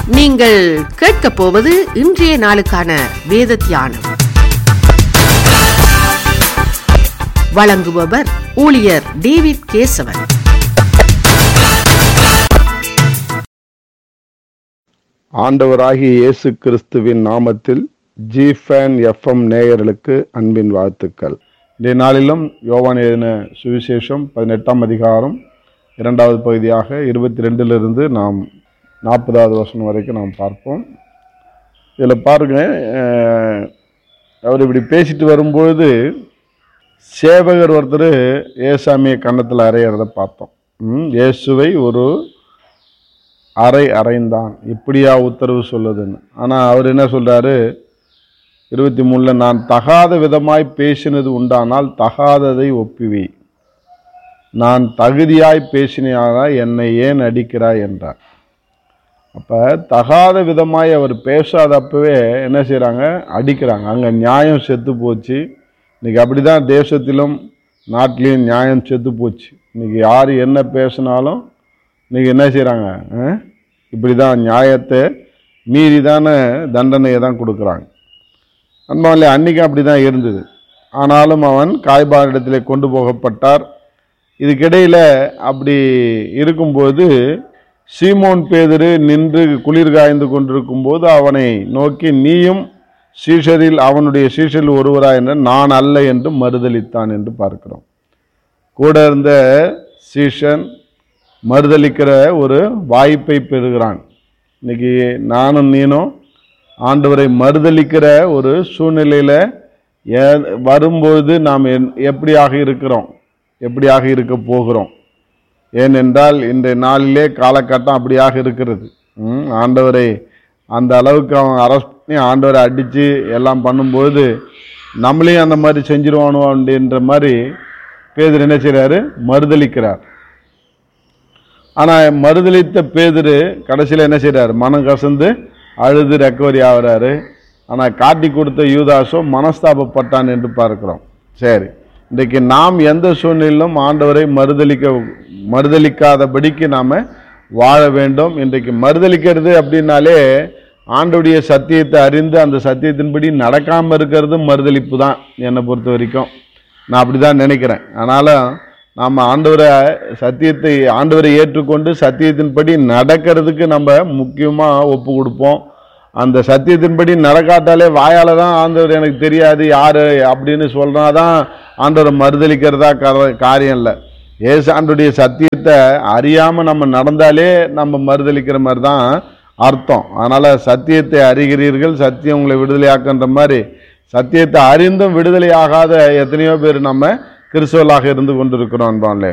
நீங்கள் கேட்கப் போவது இன்றைய நாளுக்கான வேத தியானம் வழங்குபவர் ஊழியர் டேவிட் கேசவன் ஆண்டவராகிய இயேசு கிறிஸ்துவின் நாமத்தில் ஜிஃபேன் எஃப்எம் நேயர்களுக்கு அன்பின் வாழ்த்துக்கள் இன்றைய நாளிலும் யோவான் எழுதின சுவிசேஷம் பதினெட்டாம் அதிகாரம் இரண்டாவது பகுதியாக இருபத்தி ரெண்டிலிருந்து நாம் நாற்பதாவது வருஷம் வரைக்கும் நாம் பார்ப்போம் இதில் பாருங்க அஹ், அவர் இப்படி பேசிட்டு வரும்பொழுது சேவகர் ஒருத்தர் ஏசாமியை கன்னத்தில் அறையிறத பார்த்தோம் ம், இயேசுவை ஒரு அறை அறைந்தான் இப்படியா உத்தரவு சொல்லுதுன்னு ஆனால் அவர் என்ன சொல்றாரு இருபத்தி மூணுல நான் தகாத விதமாய் பேசினது உண்டானால் தகாததை ஒப்புவி நான் தகுதியாய் பேசினாக என்னை ஏன் அடிக்கிறாய் என்றார் அப்போ தகாத விதமாய் அவர் பேசாதப்பவே என்ன செய்கிறாங்க அடிக்கிறாங்க அங்கே நியாயம் செத்து போச்சு இன்னைக்கு அப்படி தான் தேசத்திலும் நாட்டிலையும் நியாயம் செத்து போச்சு இன்னைக்கு யார் என்ன பேசினாலும் இன்னைக்கு என்ன செய்கிறாங்க இப்படி தான் நியாயத்தை மீறி தானே தண்டனையை தான் கொடுக்குறாங்க அன்பாலே அன்னைக்கு அப்படி தான் இருந்தது ஆனாலும் அவன் காய்பாரிடத்திலே கொண்டு போகப்பட்டார் இதுக்கிடையில் அப்படி இருக்கும்போது சீமோன் பேதுரு நின்று குளிர் காய்ந்து கொண்டிருக்கும்போது அவனை நோக்கி நீயும் சீஷரில் அவனுடைய சீஷரில் ஒருவரா என்ற நான் அல்ல என்று மறுதலித்தான் என்று பார்க்கிறோம் கூட இருந்த சீஷன் மறுதலிக்கிற ஒரு வாய்ப்பை பெறுகிறான் இன்னைக்கு நானும் நீனும் ஆண்டவரை மறுதலிக்கிற ஒரு சூழ்நிலையில் ஏ வரும்பொழுது நாம் என்- எப்படியாக இருக்கிறோம் எப்படியாக இருக்க போகிறோம் ஏனென்றால் இன்றைய நாளிலே காலகட்டம் அப்படியாக இருக்கிறது ம், ஆண்டவரை அந்த அளவுக்கு அவன் அரெஸ்ட் பண்ணி ஆண்டவரை அடித்து எல்லாம் பண்ணும்போது நம்மளையும் அந்த மாதிரி செஞ்சிருவானோ அப்படின்ற மாதிரி பேதர் என்ன செய்கிறாரு மறுதலிக்கிறார் ஆனால் மறுதலித்த பேதுரு கடைசியில் என்ன செய்கிறார் மனம் கசந்து அழுது ரெக்கவரி ஆகுறாரு ஆனால் காட்டி கொடுத்த யூதாசோ மனஸ்தாபப்பட்டான் என்று பார்க்கிறோம் சரி இன்றைக்கு நாம் எந்த சூழ்நிலையிலும் ஆண்டவரை மறுதலிக்க மறுதலிக்காதபடிக்கு நாம் வாழ வேண்டும் இன்றைக்கு மறுதலிக்கிறது அப்படின்னாலே ஆண்டவுடைய சத்தியத்தை அறிந்து அந்த சத்தியத்தின்படி நடக்காமல் இருக்கிறது மறுதலிப்பு தான் என்னை பொறுத்த வரைக்கும் நான் அப்படி தான் நினைக்கிறேன் ஆனாலும் நாம் ஆண்டவரை சத்தியத்தை ஆண்டவரை ஏற்றுக்கொண்டு சத்தியத்தின்படி நடக்கிறதுக்கு நம்ம முக்கியமாக ஒப்பு கொடுப்போம் அந்த சத்தியத்தின்படி நடக்காட்டாலே வாயால் தான் ஆண்டவர் எனக்கு தெரியாது யார் அப்படின்னு சொல்கிறாதான் ஆண்டவரை மறுதலிக்கிறதா கர- காரியம் இல்லை ஏசு ஆண்டுடைய சத்தியத்தை அறியாமல் நம்ம நடந்தாலே நம்ம மறுதலிக்கிற மாதிரி தான் அர்த்தம் அதனால் சத்தியத்தை அறிகிறீர்கள் சத்தியம் உங்களை விடுதலையாக்குன்ற மாதிரி சத்தியத்தை அறிந்தும் விடுதலையாகாத எத்தனையோ பேர் நம்ம கிறிஸ்தவர்களாக இருந்து கொண்டிருக்கிறோம் அன்பான்லே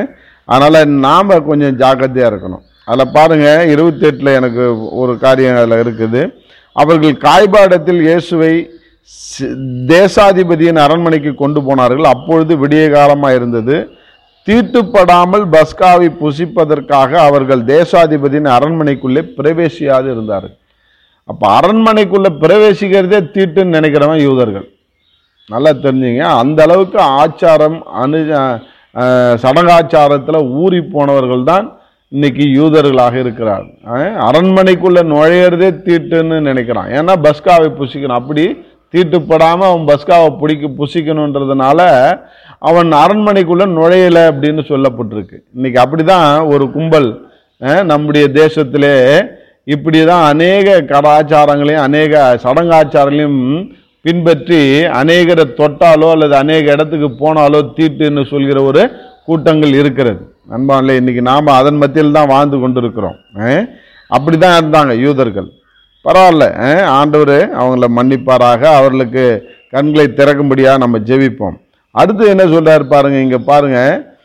அதனால் நாம் கொஞ்சம் ஜாக்கிரதையாக இருக்கணும் அதில் பாருங்கள் இருபத்தெட்டில் எனக்கு ஒரு காரியம் அதில் இருக்குது அவர்கள் காய்பாடத்தில் இயேசுவை சி- தேசாதிபதியின் அரண்மனைக்கு கொண்டு போனார்கள் அப்பொழுது விடிய காலமாக இருந்தது தீட்டுப்படாமல் பஸ்காவை புசிப்பதற்காக அவர்கள் தேசாதிபதியின் அரண்மனைக்குள்ளே பிரவேசியாது இருந்தார்கள் அப்போ அரண்மனைக்குள்ளே பிரவேசிக்கிறதே தீட்டுன்னு நினைக்கிறவன் யூதர்கள் நல்லா தெரிஞ்சுங்க அந்த அளவுக்கு ஆச்சாரம் அனு அஹ், சடங்காச்சாரத்தில் ஊறி போனவர்கள் தான் இன்னைக்கு யூதர்களாக இருக்கிறார்கள் அஹ், அரண்மனைக்குள்ள நுழையிறதே தீட்டுன்னு நினைக்கிறான் ஏன்னா பஸ்காவை புசிக்கணும் அப்படி தீட்டுப்படாமல் அவன் பஸ்காவை பிடிக்க புசிக்கணுன்றதுனால அவன் அரண்மனைக்குள்ள நுழையலை அப்படின்னு சொல்லப்பட்டிருக்கு இன்னைக்கு அப்படிதான் ஒரு கும்பல் அஹ், நம்முடைய தேசத்திலே இப்படி தான் அநேக கலாச்சாரங்களையும் அநேக சடங்காச்சாரங்களையும் பின்பற்றி அநேகரை தொட்டாலோ அல்லது அநேக இடத்துக்கு போனாலோ தீட்டுன்னு சொல்கிற ஒரு கூட்டங்கள் இருக்கிறது நண்பான்ல இன்னைக்கு நாம் அதன் மத்தியில் தான் வாழ்ந்து கொண்டிருக்கிறோம் அப்படி தான் இருந்தாங்க யூதர்கள் பரவாயில்ல அஹ், ஆண்டவர் அவங்கள மன்னிப்பாராக அவர்களுக்கு கண்களை திறக்கும்படியாக நம்ம ஜெபிப்போம் அடுத்து என்ன சொல்றாரு பாருங்க இங்க பாருங்க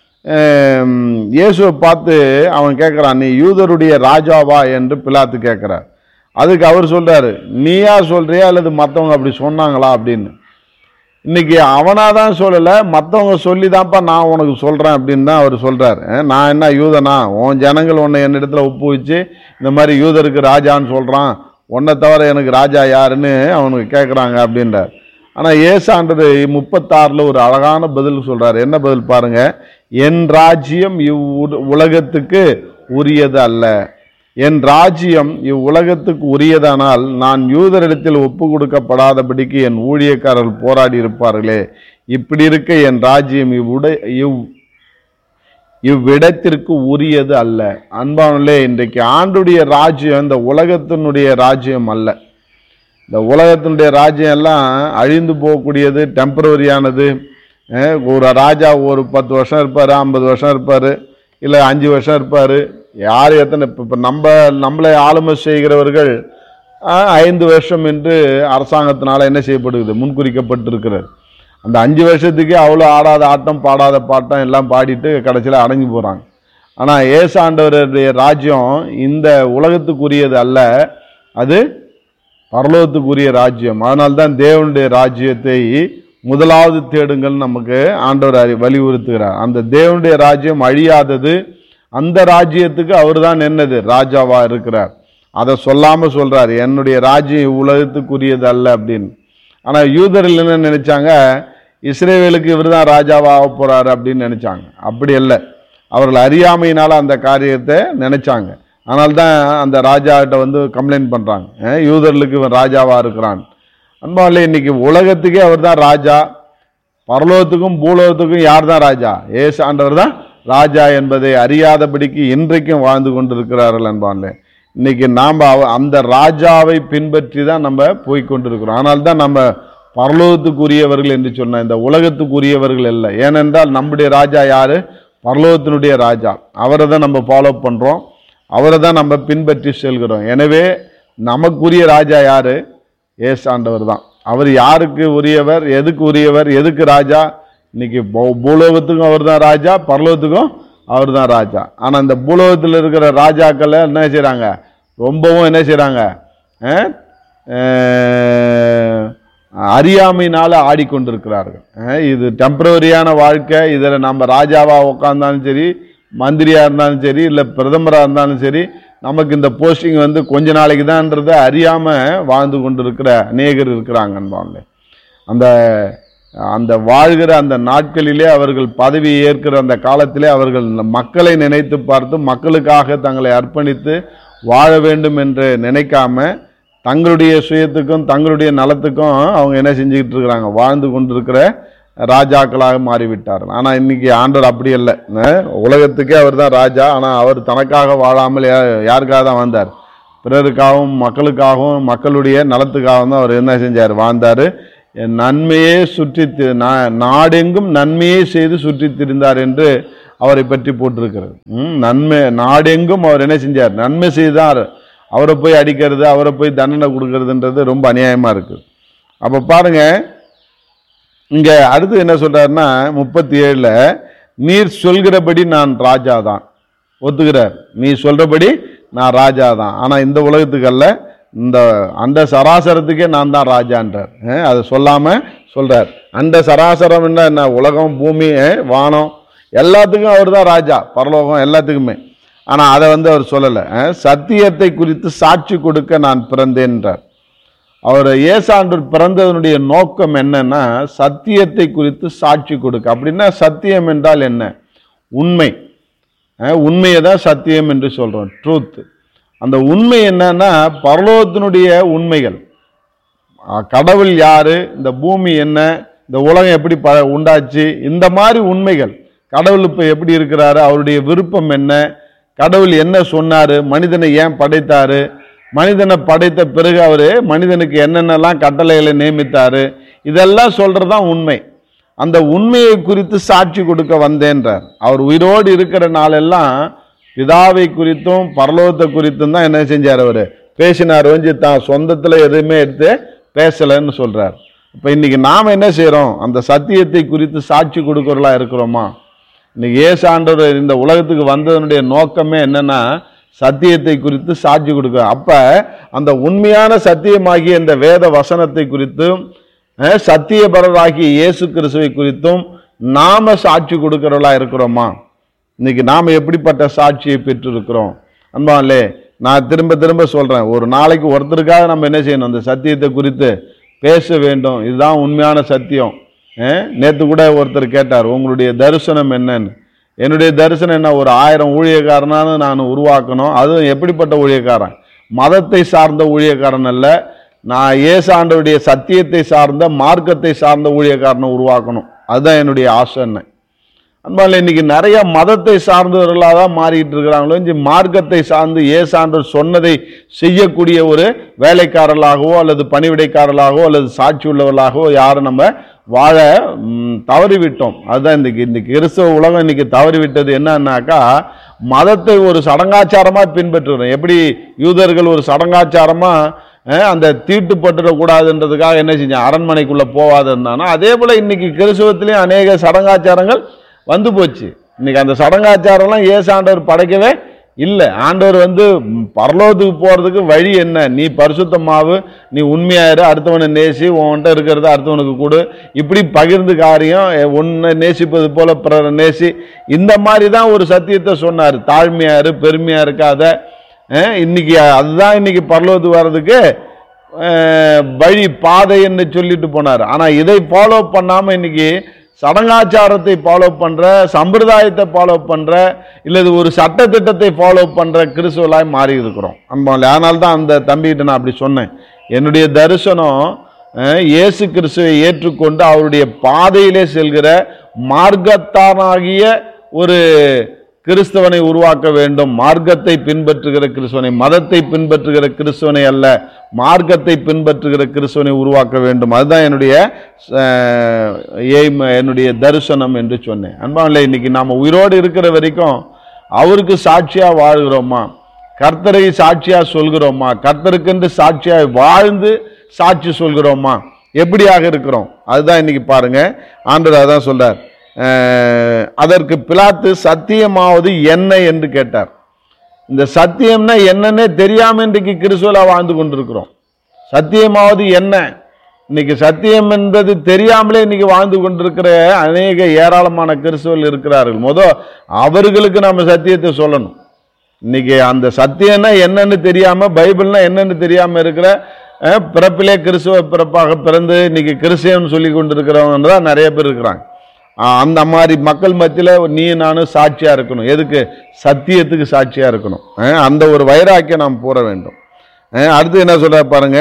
ஆம், இயேசுவை பார்த்து அவன் கேட்குறான் நீ யூதருடைய ராஜாவா என்று பிலாத்து கேட்குறார் அதுக்கு அவர் சொல்றாரு நீயா சொல்றியா அல்லது மற்றவங்க அப்படி சொன்னாங்களா அப்படின்னு இன்னைக்கு அவனா தான் சொல்லலை மற்றவங்க சொல்லி தான்ப்பா நான் உனக்கு சொல்கிறேன் அப்படின்னு தான் அவர் சொல்கிறார் நான் என்ன யூதனா உன் ஜனங்கள் உன்னை என்னிடத்துல ஒப்பு வச்சு இந்த மாதிரி யூதருக்கு ராஜான்னு சொல்கிறான் உன்னை தவிர எனக்கு ராஜா யாருன்னு அவனுக்கு கேட்குறாங்க அப்படின்றார் ஆனால் ஏசாண்டது முப்பத்தாறில் ஒரு அழகான பதில் சொல்கிறார் என்ன பதில் பாருங்க என் ராஜ்யம் இவ் உலகத்துக்கு உரியது அல்ல என் ராஜ்யம் இவ்வுலகத்துக்கு உரியதானால் நான் யூதரிடத்தில் ஒப்பு கொடுக்கப்படாதபடிக்கு என் ஊழியக்காரர்கள் போராடி இருப்பார்களே இப்படி இருக்க என் ராஜ்யம் இவ்வுட இவ் இவ்விடத்திற்கு உரியது அல்ல அன்பானே இன்றைக்கு ஆண்டுடைய ராஜ்யம் இந்த உலகத்தினுடைய ராஜ்யம் அல்ல இந்த உலகத்தினுடைய ராஜ்யம் எல்லாம் அழிந்து போகக்கூடியது டெம்பரவரியானது அஹ் ஒரு ராஜா ஒரு பத்து வருஷம் இருப்பார் ஐம்பது வருஷம் இருப்பார் இல்லை அஞ்சு வருஷம் இருப்பார் யார் எத்தனை இப்போ இப்போ நம்ம நம்மளை ஆளுமை செய்கிறவர்கள் அஹ், ஐந்து வருஷம் என்று அரசாங்கத்தினால என்ன செய்யப்படுகிறது முன்குறிக்கப்பட்டிருக்கிறது அந்த அஞ்சு வருஷத்துக்கே அவ்வளோ ஆடாத ஆட்டம் பாடாத பாட்டம் எல்லாம் பாடிட்டு கடைசியில் அடங்கி போகிறாங்க ஆனால் ஏசாண்டவருடைய ராஜ்யம் இந்த உலகத்துக்குரியது அல்ல அது பரலோகத்துக்குரிய ராஜ்யம் அதனால்தான் தேவனுடைய ராஜ்யத்தை முதலாவது தேடுங்கள் நமக்கு ஆண்டவர் அறி- வலியுறுத்துகிறார் அந்த தேவனுடைய ராஜ்யம் அழியாதது அந்த ராஜ்யத்துக்கு அவர்தான் என்னது ராஜாவா இருக்கிறார் அதை சொல்லாம சொல்றார் என்னுடைய ராஜ்யம் உலகத்துக்குரியது அல்ல அப்படின்னு ஆனா யூதர்கள் என்ன நினைச்சாங்க இஸ்ரேவேலுக்கு இவர்தான் ராஜாவா ஆக போறாரு அப்படின்னு நினைச்சாங்க அப்படி அல்ல அவர்கள் அறியாமையினால அந்த காரியத்தை நினைச்சாங்க அதனால தான் அந்த ராஜாட்ட வந்து கம்ப்ளைண்ட் பண்றாங்க அஹ் யூதர்களுக்கு இவன் ராஜாவா இருக்கிறான் அன்பாலே இன்னைக்கு உலகத்துக்கே அவர் தான் ராஜா பரலோகத்துக்கும் பூலோகத்துக்கும் யார் தான் ராஜா ஏசு ஆண்டவர் தான் ராஜா என்பதை அறியாதபடிக்கு இன்றைக்கும் வாழ்ந்து கொண்டிருக்கிறார்கள் அன்பான்லே இன்னைக்கு நாம் அவ அந்த ராஜாவை பின்பற்றி தான் நம்ம போய் கொண்டிருக்கிறோம் ஆனால் தான் நம்ம பரலோகத்துக்குரியவர்கள் என்று சொன்ன இந்த உலகத்துக்குரியவர்கள் இல்லை ஏனென்றால் நம்முடைய ராஜா யாரு பரலோகத்தினுடைய ராஜா அவரை தான் நம்ம ஃபாலோ பண்றோம் அவரை தான் நம்ம பின்பற்றி செல்கிறோம் எனவே நமக்குரிய ராஜா யாரு ஏசாண்டவர் தான் அவர் யாருக்கு உரியவர் எதுக்கு உரியவர் எதுக்கு ராஜா இன்னைக்கு பூ- பூலோகத்துக்கும் அவர் தான் ராஜா பரலோகத்துக்கும் அவர் தான் ராஜா ஆனால் இந்த பூலோகத்தில் இருக்கிற ராஜாக்களை என்ன செய்கிறாங்க ரொம்பவும் என்ன செய்கிறாங்க அறியாமையினால ஆடிக்கொண்டிருக்கிறார்கள் அஹ் இது டெம்பரவரியான வாழ்க்கை இதில் நம்ம ராஜாவா உட்காந்தாலும் சரி மந்திரியா இருந்தாலும் சரி இல்லை பிரதமராக இருந்தாலும் சரி நமக்கு இந்த போஸ்டிங் வந்து கொஞ்ச நாளைக்கு தான்றதை அறியாம வாழ்ந்து கொண்டிருக்கிற அநேகர் இருக்கிறாங்க அன்பாங்களே அந்த அந்த வாழ்கிற அந்த நாட்களிலே அவர்கள் பதவி ஏற்கிற அந்த காலத்திலே அவர்கள் இந்த மக்களை நினைத்து பார்த்து மக்களுக்காக தங்களை அர்ப்பணித்து வாழ வேண்டும் என்று நினைக்காம தங்களுடைய சுயத்துக்கும் தங்களுடைய நலத்துக்கும் அவங்க என்ன செஞ்சுக்கிட்டு இருக்கிறாங்க வாழ்ந்து கொண்டிருக்கிற ராஜாக்களாக மாறிவிட்டார்கள் ஆனால் இன்னைக்கு ஆண்டவர் அப்படி இல்லை அஹ் உலகத்துக்கே அவர் தான் ராஜா ஆனால் அவர் தனக்காக வாழாமல் யா- யாருக்காக தான் வாழ்ந்தார் பிறருக்காகவும் மக்களுக்காகவும் மக்களுடைய நலத்துக்காகவும் தான் அவர் என்ன செஞ்சார் வாழ்ந்தார் என் நன்மையே சுற்றி தி- நா- நாடெங்கும் நன்மையே செய்து சுற்றி திரிந்தார் என்று அவரை பற்றி போட்டிருக்கிறது ம், நன்மை நாடெங்கும் அவர் என்ன செஞ்சார் நன்மை செய்தார் அவரை போய் அடிக்கிறது அவரை போய் தண்டனை கொடுக்கறதுன்றது ரொம்ப அநியாயமா இருக்கு அப்ப பாருங்க இங்க அடுத்து என்ன சொல்றாருன்னா முப்பத்தி ஏழுல நீர் சொல்கிறபடி நான் ராஜா தான் ஒத்துக்கிறார் நீ சொல்றபடி நான் ராஜா தான் ஆனா இந்த உலகத்துக்கு அல்ல இந்த அந்த சராசரத்துக்கே நான் தான் ராஜான்றார் அஹ் அதை சொல்லாம சொல்றார் அந்த சராசரம் என்ன என்ன உலகம் பூமி அஹ் வானம் எல்லாத்துக்கும் அவர் தான் ராஜா பரலோகம் எல்லாத்துக்குமே ஆனா அதை வந்து அவர் சொல்லலை அஹ் சத்தியத்தை குறித்து சாட்சி கொடுக்க நான் பிறந்தேன்றார் அவர் ஏசாண்டர் பிறந்ததனுடைய நோக்கம் என்னன்னா சத்தியத்தை குறித்து சாட்சி கொடுக்க அப்படின்னா சத்தியம் என்றால் என்ன உண்மை அஹ் உண்மையை தான் சத்தியம் என்று சொல்றோம் ட்ரூத் அந்த உண்மை என்னன்னா பரலோகத்தினுடைய உண்மைகள் அஹ் கடவுள் யாரு இந்த பூமி என்ன இந்த உலகம் எப்படி ப உண்டாச்சு இந்த மாதிரி உண்மைகள் கடவுள் இப்போ எப்படி இருக்கிறாரு அவருடைய விருப்பம் என்ன கடவுள் என்ன சொன்னாரு மனிதனை ஏன் படைத்தாரு மனிதனை படைத்த பிறகு அவரு மனிதனுக்கு என்னென்னலாம் கட்டளைகளை நியமித்தாரு இதெல்லாம் சொல்றதுதான் உண்மை அந்த உண்மையை குறித்து சாட்சி கொடுக்க வந்தேன்றார் அவர் உயிரோடு இருக்கிற நாளெல்லாம் பிதாவை குறித்தும் பரலோகத்தை குறித்தும் தான் என்ன செஞ்சார் அவர் பேசினார் வந்து தான் சொந்தத்துல எதுவுமே எடுத்து பேசலைன்னு சொல்றார் இப்போ இன்னைக்கு நாம என்ன செய்றோம் அந்த சத்தியத்தை குறித்து சாட்சி கொடுக்கறவர்களா இருக்கிறோமா இன்னைக்கு ஏசு ஆண்டவர் இந்த உலகத்துக்கு வந்ததனுடைய நோக்கமே என்னன்னா சத்தியத்தை குறித்து சாட்சி கொடுக்க அப்ப அந்த உண்மையான சத்தியமாகிய இந்த வேத வசனத்தை குறித்தும் அஹ், சத்தியபரராகிய இயேசு கிறிஸ்துவை குறித்தும் நாம சாட்சி கொடுக்கிறவர்களா இருக்கிறோமா இன்னைக்கு நாம எப்படிப்பட்ட சாட்சியை பெற்றிருக்கிறோம் அன்பாலே நான் திரும்ப திரும்ப சொல்றேன் ஒரு நாளைக்கு ஒருத்தருக்காக நம்ம என்ன செய்யணும் அந்த சத்தியத்தை குறித்து பேச வேண்டும் இதுதான் உண்மையான சத்தியம் நேற்று கூட ஒருத்தர் கேட்டார் உங்களுடைய தரிசனம் என்னன்னு என்னுடைய தரிசனம் என்ன ஒரு ஆயிரம் ஊழியக்காரனானு நான் உருவாக்கணும் அதுவும் எப்படிப்பட்ட ஊழியக்காரன் மதத்தை சார்ந்த ஊழியக்காரன் அல்ல நான் இயேசு ஆண்டவருடைய சத்தியத்தை சார்ந்த மார்க்கத்தை சார்ந்த ஊழியக்காரனை உருவாக்கணும் அதுதான் என்னுடைய ஆசை என்ன அன்பால இன்னைக்கு நிறைய மதத்தை சார்ந்தவர்களாக தான் மாறிட்டு இருக்கிறாங்களோ இஞ்சி மார்க்கத்தை சார்ந்து ஏசாண்டவர் சொன்னதை செய்யக்கூடிய ஒரு வேலைக்காரர்களாகவோ அல்லது பணிவிடைக்காரர்களாகவோ அல்லது சாட்சி உள்ளவர்களாகவோ யாரும் நம்ம வாழ ம், தவறிவிட்டோம் அதுதான் இன்னைக்கு இன்னைக்கு கிறிஸ்தவ உலகம் இன்னைக்கு தவறிவிட்டது என்னன்னாக்கா மதத்தை ஒரு சடங்காச்சாரமா பின்பற்றுறோம் எப்படி யூதர்கள் ஒரு சடங்காச்சாரமா அஹ், அந்த தீட்டுப்பட்டுடக்கூடாதுன்றதுக்காக என்ன செஞ்சான் அரண்மனைக்குள்ள போவாது இருந்தானோ அதே போல இன்னைக்கு கிறிஸ்தவத்திலையும் அநேக சடங்காச்சாரங்கள் வந்து போச்சு இன்னைக்கு அந்த சடங்காச்சாரம்லாம் ஏசு ஆண்டவர் படைக்கவே இல்லை ஆண்டவர் வந்து ம், பரலோகத்துக்கு போகிறதுக்கு வழி என்ன நீ பரிசுத்தமாவு நீ உண்மையாயிரு அடுத்தவனை நேசி உன்கிட்ட இருக்கிறத அடுத்தவனுக்கு கொடு இப்படி பகிர்ந்து காரியம் ஒன்றை நேசிப்பது போல பிறரை நேசி இந்த மாதிரி தான் ஒரு சத்தியத்தை சொன்னார் தாழ்மையாரு பெருமையா இருக்காத அஹ், இன்னைக்கு அதுதான் இன்னைக்கு பரலோகத்துக்கு வர்றதுக்கு அஹ், வழி பாதைன்னு சொல்லிட்டு போனார் ஆனா இதை ஃபாலோ பண்ணாம இன்னைக்கு சடங்காச்சாரத்தை ஃபாலோ பண்ற சம்பிரதாயத்தை ஃபாலோ பண்ற இல்லது ஒரு சட்ட திட்டத்தை ஃபாலோ பண்ற கிறிஸ்துவலாய் மாறி இருக்கிறோம் அன்பாலே அதனால தான் அந்த தம்பிகிட்ட நான் அப்படி சொன்னேன் என்னுடைய தரிசனம் அஹ், இயேசு கிறிஸ்துவை ஏற்றுக்கொண்டு அவருடைய பாதையிலே செல்கிற மார்க்கத்தானாகிய ஒரு கிறிஸ்தவனை உருவாக்க வேண்டும் மார்க்கத்தை பின்பற்றுகிற கிறிஸ்தவனை மதத்தை பின்பற்றுகிற கிறிஸ்தவனை அல்ல மார்க்கத்தை பின்பற்றுகிற கிறிஸ்தவனை உருவாக்க வேண்டும் அதுதான் என்னுடைய எய்ம் என்னுடைய தரிசனம் என்று சொன்னேன் அன்பாவில்லை இன்னைக்கு நாம உயிரோடு இருக்கிற வரைக்கும் அவருக்கு சாட்சியா வாழ்கிறோமா கர்த்தரை சாட்சியா சொல்கிறோமா கர்த்தருக்கென்று சாட்சியாய் வாழ்ந்து சாட்சி சொல்கிறோமா எப்படியாக இருக்கிறோம் அதுதான் இன்னைக்கு பாருங்க ஆண்டவர் அதான் சொல்றார் அஹ், அதற்கு பிலாத்து சத்தியமாவது என்ன என்று கேட்டார் இந்த சத்தியம்னா என்னன்னே தெரியாம இன்றைக்கு கிறிஸ்துவலா வாழ்ந்து கொண்டிருக்கிறோம் சத்தியமாவது என்ன இன்னைக்கு சத்தியம் என்பது தெரியாமலே இன்னைக்கு வாழ்ந்து கொண்டிருக்கிற அநேக ஏராளமான கிறிஸ்துவல் இருக்கிறார்கள் முத அவர்களுக்கு நம்ம சத்தியத்தை சொல்லணும் இன்னைக்கு அந்த சத்தியம்னா என்னன்னு தெரியாம பைபிள்னா என்னன்னு தெரியாம இருக்கிற அஹ், பிறப்பிலே கிறிஸ்துவ பிறப்பாக பிறந்து இன்னைக்கு கிறிஸ்டியன் சொல்லி கொண்டிருக்கிறவங்க தான் நிறைய பேர் இருக்கிறாங்க ஆஹ், அந்த மாதிரி மக்கள் மத்தியில் நீ நானும் சாட்சியா இருக்கணும் எதுக்கு சத்தியத்துக்கு சாட்சியா இருக்கணும் அஹ், அந்த ஒரு வைராக்கியம் நாம் கூற வேண்டும் அஹ், அடுத்து என்ன சொல்ற பாருங்க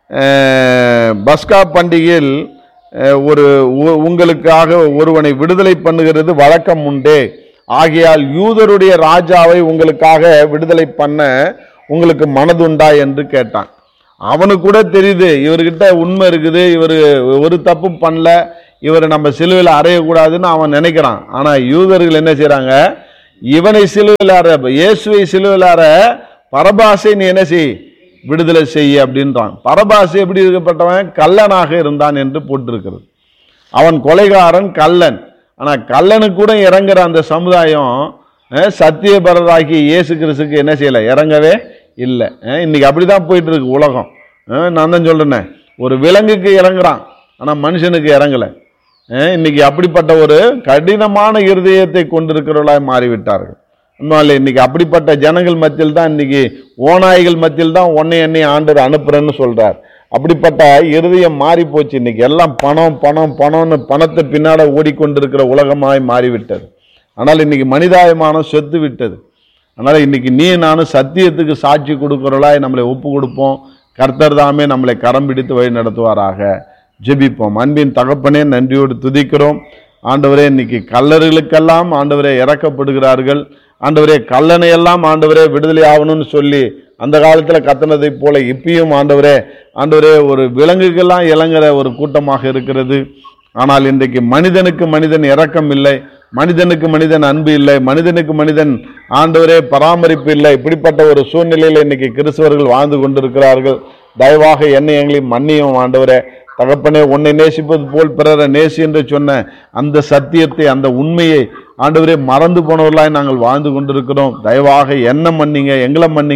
அஹ், பஸ்கா பண்டிகையில் அஹ், ஒரு உ- உங்களுக்காக ஒருவனை விடுதலை பண்ணுகிறது வழக்கம் உண்டே ஆகையால் யூதருடைய ராஜாவை உங்களுக்காக விடுதலை பண்ண உங்களுக்கு மனதுண்டா என்று கேட்டான் அவனுக்கு கூட தெரியுது இவர்கிட்ட உண்மை இருக்குது இவர் ஒரு தப்பும் பண்ணல இவரை நம்ம சிலுவையில் அறையக்கூடாதுன்னு அவன் நினைக்கிறான் ஆனா யூதர்கள் என்ன செய்றாங்க இவனை சிலுவையில் அற இயேசுவை சிலுவையில் அற பரபாசை நீ என்ன செய் விடுதலை செய்ய அப்படின்றான் பரபாசை எப்படி இருக்கப்பட்டவன் கல்லனாக இருந்தான் என்று போட்டிருக்கிறது அவன் கொலைகாரன் கல்லன் ஆனா கல்லனுக்கு கூட இறங்குற அந்த சமுதாயம் அஹ், சத்தியபரராகிய இயேசு கிறிஸ்துக்கு என்ன செய்யல இறங்கவே இல்லை அஹ், இன்னைக்கு அப்படிதான் போயிட்டு இருக்கு உலகம் அஹ், நான் தான் சொல்றேனே ஒரு விலங்குக்கு இறங்குறான் ஆனா மனுஷனுக்கு இறங்கல அஹ், இன்னைக்கு அப்படிப்பட்ட ஒரு கடினமான இருதயத்தை கொண்டிருக்கிறவர்களாய் மாறிவிட்டார்கள் உண்மையிலே இன்னைக்கு அப்படிப்பட்ட ஜனங்கள் மத்தியில் தான் இன்னைக்கு ஓநாய்கள் மத்தியில் தான் உன்னை என்னை ஆண்டவர் அனுப்புறேன்னு சொல்றார் அப்படிப்பட்ட இருதயம் மாறி போச்சு இன்னைக்கு எல்லாம் பணம் பணம் பணம்னு பணத்தை பின்னாட ஓடிக்கொண்டிருக்கிற உலகமாய் மாறிவிட்டது ஆனால் இன்னைக்கு மனிதாயமானம் செத்து விட்டது அதனால இன்னைக்கு நீ நானும் சத்தியத்துக்கு சாட்சி கொடுக்கிறவளாய் நம்மளை ஒப்பு கொடுப்போம் கர்த்தர் தாமே நம்மளை கரம் பிடித்து வழி நடத்துவாராக ஜெபிப்போம் அன்பின் தகப்பனே நன்றியோடு துதிக்கிறோம் ஆண்டவரே இன்னைக்கு கல்லர்களுக்கெல்லாம் ஆண்டவரே இறக்கப்படுகிறார்கள் ஆண்டவரே கல்லனை எல்லாம் ஆண்டவரே விடுதலை ஆகணும்னு சொல்லி அந்த காலத்துல கத்துனதைப் போல இப்பயும் ஆண்டவரே ஆண்டவரே ஒரு விலங்குக்கெல்லாம் இறங்குற ஒரு கூட்டமாக இருக்கிறது ஆனால் இன்றைக்கு மனிதனுக்கு மனிதன் இரக்கம் இல்லை மனிதனுக்கு மனிதன் அன்பு இல்லை மனிதனுக்கு மனிதன் ஆண்டவரே பராமரிப்பு இல்லை இப்படிப்பட்ட ஒரு சூழ்நிலையில் இன்னைக்கு கிறிஸ்தவர்கள் வாழ்ந்து கொண்டிருக்கிறார்கள் தயவாக என்னை எங்களையும் மன்னியும் ஆண்டவரே தகப்பனே உன்னை நேசிப்பது போல் பிறரை நேசி என்று சொன்ன அந்த சத்தியத்தை அந்த உண்மையை ஆண்டவரே மறந்து போனவர்களாய் நாங்கள் வாழ்ந்து கொண்டிருக்கிறோம் தயவாக என்ன மன்னிங்க எங்களை மன்னிங்க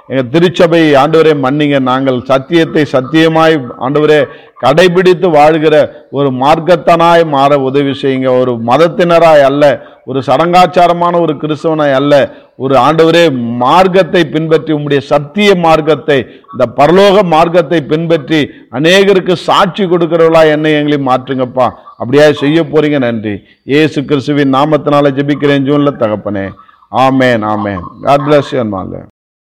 எங்கள் திருச்சபை ஆண்டவரே மன்னிங்க நாங்கள் சத்தியத்தை சத்தியமாய் ஆண்டவரே கடைபிடித்து வாழ்கிற ஒரு மார்க்கத்தனாய் மாற உதவி செய்யுங்க ஒரு மதத்தினராய் அல்ல ஒரு சடங்காச்சாரமான ஒரு கிறிஸ்தவனாய் அல்ல ஒரு ஆண்டவரே மார்க்கத்தை பின்பற்றி உம்முடைய சத்திய மார்க்கத்தை இந்த பரலோக மார்க்கத்தை பின்பற்றி அநேகருக்கு சாட்சி கொடுக்கிறவர்களா என்னை எங்களை மாற்றுங்கப்பா அப்படியா செய்ய போறீங்க நன்றி இயேசு கிறிஸ்துவின் நாமத்தினால ஜெபிக்கிறேன் ஜூன்ல தகப்பனே ஆமேன் ஆமேன் காட் பிளஸ் யூ